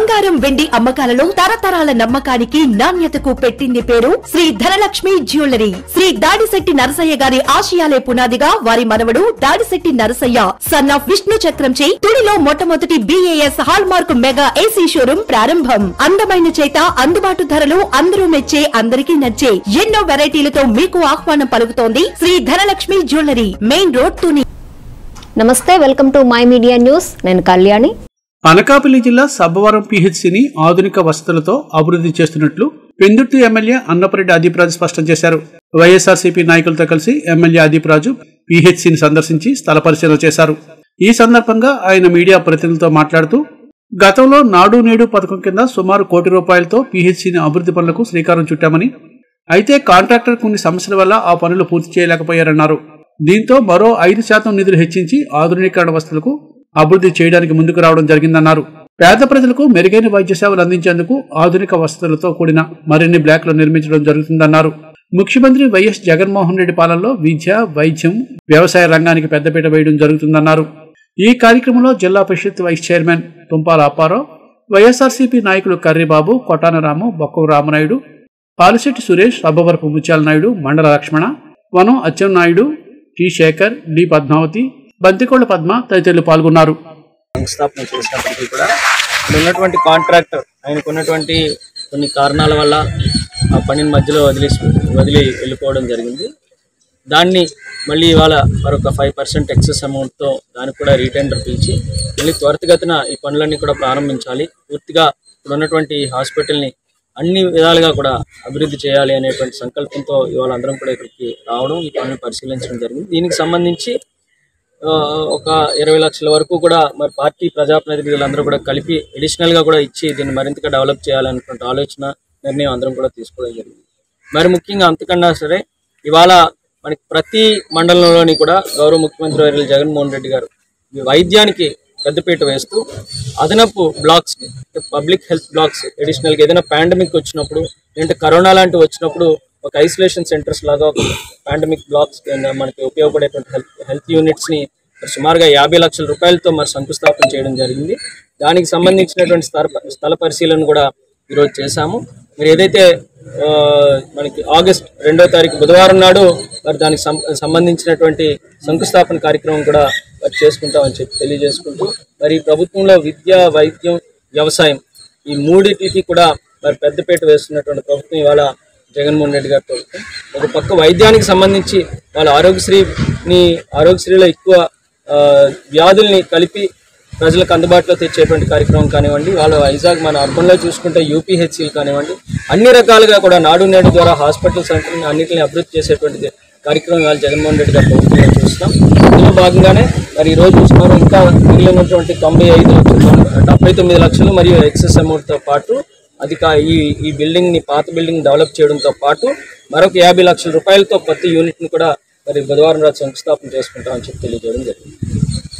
బంగారం వెండి అమ్మకాలలో తరతరాల నమ్మకానికి నాణ్యతకు పెట్టింది పేరు శ్రీ ధనలక్ష్మి జ్యువెలరీ శ్రీ దాడిశెట్టి నరసయ్య గారి ఆశయాలే పునాదిగా వారి మనవడు దాడిశెట్టి నరసయ్య సన్ ఆఫ్ విష్ణు చక్రంచే తుడిలో మొట్టమొదటి BAS hallmark mega AC showroom ప్రారంభం అందమైన చేత అందుబాటు ధరలు అందరూ మెచ్చే అందరికీ నచ్చే ఎన్నో వెరైటీలతో మీకు ఆహ్వానం పలుకుతోంది Shri Dhanalakshmi jewellery main road Tuni నమస్తే welcome to my media news నేను కళ్యాణి అనకాపల్లి జిల్లా సబ్బవరం పిహెచ్సిని ఆధునిక వసతులతో అభివృద్ధి చేస్తున్నట్లు పెందుర్తి ఎమ్మెల్యే అన్నపరెడ్డి అదీప్రాజు స్పష్టం చేశారు వైఎస్ఆర్సీపీ నాయకులతో కలిసి ఎమ్మెల్యే అదీప్రాజు పిహెచ్సిని సందర్శించి స్థల పరిశీలన చేశారు ఈ సందర్భంగా ఆయన మీడియా ప్రతినిధులతో మాట్లాడుతూ గతంలో నాడు నేడు పథకం కింద సుమారు కోటి రూపాయలతో పిహెచ్సిని అభివృద్ధి పనులకు శ్రీకారం చుట్టామని అయితే కాంట్రాక్టర్ కొన్ని సమస్యల వల్ల ఆ పనులు పూర్తి చేయలేకపోయారన్నారు దీంతో మరో ఐదు శాతం నిధులు హెచ్చించి ఆధునీకరణ వసతులకు అభివృద్ధి చేయడానికి ముందుకు రావడం జరిగిందన్నారు పేద ప్రజలకు మెరుగైన వైద్య సేవలు అందించేందుకు ఆధునిక వసతులతో కూడిన మరిన్ని బ్లాక్లు నిర్మించడం జరుగుతుందన్నారు ముఖ్యమంత్రి వైఎస్ జగన్మోహన్ రెడ్డి పాలనలో విద్య వైద్యం వ్యవసాయ రంగానికి పెద్దపీట వేయడం జరుగుతుందన్నారు ఈ కార్యక్రమంలో Zilla Parishad vice chairman Tumpala Apparao YSRCP నాయకులు కర్రిబాబు కొటానరాము బొక్కవ రామనాయుడు పాలిశెట్టి సురేష్ సబ్బవరపు ముత్యాల నాయుడు మండల లక్ష్మణ వనం అచ్చెన్నాయుడు టి శేఖర్ డి పద్మావతి బంతికొండ పద్మ తదితరులు పాల్గొన్నారు శంకుస్థాపన చేసినప్పటికీ కూడా ఇక్కడ ఉన్నటువంటి కాంట్రాక్టర్ ఆయనకు ఉన్నటువంటి కొన్ని కారణాల వల్ల ఆ పనిని మధ్యలో వదిలి వదిలి వెళ్ళిపోవడం జరిగింది దాన్ని మళ్ళీ ఇవాళ మరొక ఫైవ్ పర్సెంట్ ఎక్సెస్ అమౌంట్తో దానికి కూడా రీటెండర్ పిలిచి మళ్ళీ త్వరితగతిన ఈ పనులన్నీ కూడా ప్రారంభించాలి పూర్తిగా ఇక్కడ ఉన్నటువంటి ఈ హాస్పిటల్ని అన్ని విధాలుగా కూడా అభివృద్ధి చేయాలి అనేటువంటి సంకల్పంతో ఇవాళ అందరం కూడా ఇక్కడికి రావడం ఈ పనులు పరిశీలించడం జరిగింది దీనికి సంబంధించి ఆ, ఒక ఇరవై లక్షల వరకు కూడా మరి పార్టీ ప్రజాప్రతినిధులందరూ కూడా కలిపి అడిషనల్ గా కూడా ఇచ్చి దీన్ని మరింతగా డెవలప్ చేయాలనుకున్న ఆలోచన నిర్ణయం అందరం కూడా తీసుకోవడం జరిగింది మరి ముఖ్యంగా అంతకన్నా సరే ఇవాళ మనకి ప్రతి మండలంలోని కూడా గౌరవ ముఖ్యమంత్రి వర్యులు జగన్మోహన్ రెడ్డి గారు ఈ వైద్యానికి పెద్దపీట వేస్తూ అదనపు blocks public health blocks additional గా ఏదైనా పాండమిక్ వచ్చినప్పుడు లేదంటే కరోనా లాంటివి వచ్చినప్పుడు ఒక ఐసోలేషన్ సెంటర్స్ లాగా ఒక పాండమిక్ బ్లాక్స్ కింద మనకి ఉపయోగపడేటువంటి హెల్త్ హెల్త్ యూనిట్స్ ని మరి సుమారుగా యాభై లక్షల రూపాయలతో మరి శంకుస్థాపన చేయడం జరిగింది దానికి సంబంధించినటువంటి స్థల స్థల పరిశీలన కూడా ఈరోజు చేశాము మీరు ఏదైతే ఆ, మనకి ఆగస్ట్ రెండో తారీఖు బుధవారం నాడు మరి దానికి సం- సంబంధించినటువంటి శంకుస్థాపన కార్యక్రమం కూడా మరి చేసుకుంటామని చెప్పి తెలియజేసుకుంటూ మరి ఈ ప్రభుత్వంలో విద్య వైద్యం వ్యవసాయం ఈ మూడింటికి కూడా మరి పెద్దపీట వేస్తున్నటువంటి ప్రభుత్వం ఇవాళ జగన్మోహన్ రెడ్డి గారి ప్రభుత్వం ఒక పక్క వైద్యానికి సంబంధించి వాళ్ళ ఆరోగ్యశ్రీని ఆరోగ్యశ్రీలో ఎక్కువ ఆ, వ్యాధుల్ని కలిపి ప్రజలకు అందుబాటులో తెచ్చేటువంటి కార్యక్రమం కానివ్వండి వాళ్ళ వైజాగ్ మన అర్బన్లో చూసుకుంటే యూపీహెచ్సీలు కానివ్వండి అన్ని రకాలుగా కూడా నాడు నేడు ద్వారా హాస్పిటల్స్ అన్నింటిని అభివృద్ధి చేసేటువంటి కార్యక్రమం ఇవాళ జగన్మోహన్ రెడ్డి గారి ప్రభుత్వంలో చూస్తున్నాం ఇందులో భాగంగానే మరి ఈ రోజు సుమారు ఇంకా మిగిలినటువంటి తొంభై ఐదు లక్షలు డెబ్బై తొమ్మిది లక్షలు మరియు ఎక్సెస్ అమౌంట్తో పాటు అది కా- ఈ ఈ బిల్డింగ్ ని పాత బిల్డింగ్ డెవలప్ చేయడంతో పాటు మరొక యాభై లక్షల రూపాయలతో ప్రతి యూనిట్ ని కూడా మరి బుధవారం రాత్రి శంకుస్థాపన చేసుకుంటామని చెప్పి తెలియజేయడం జరిగింది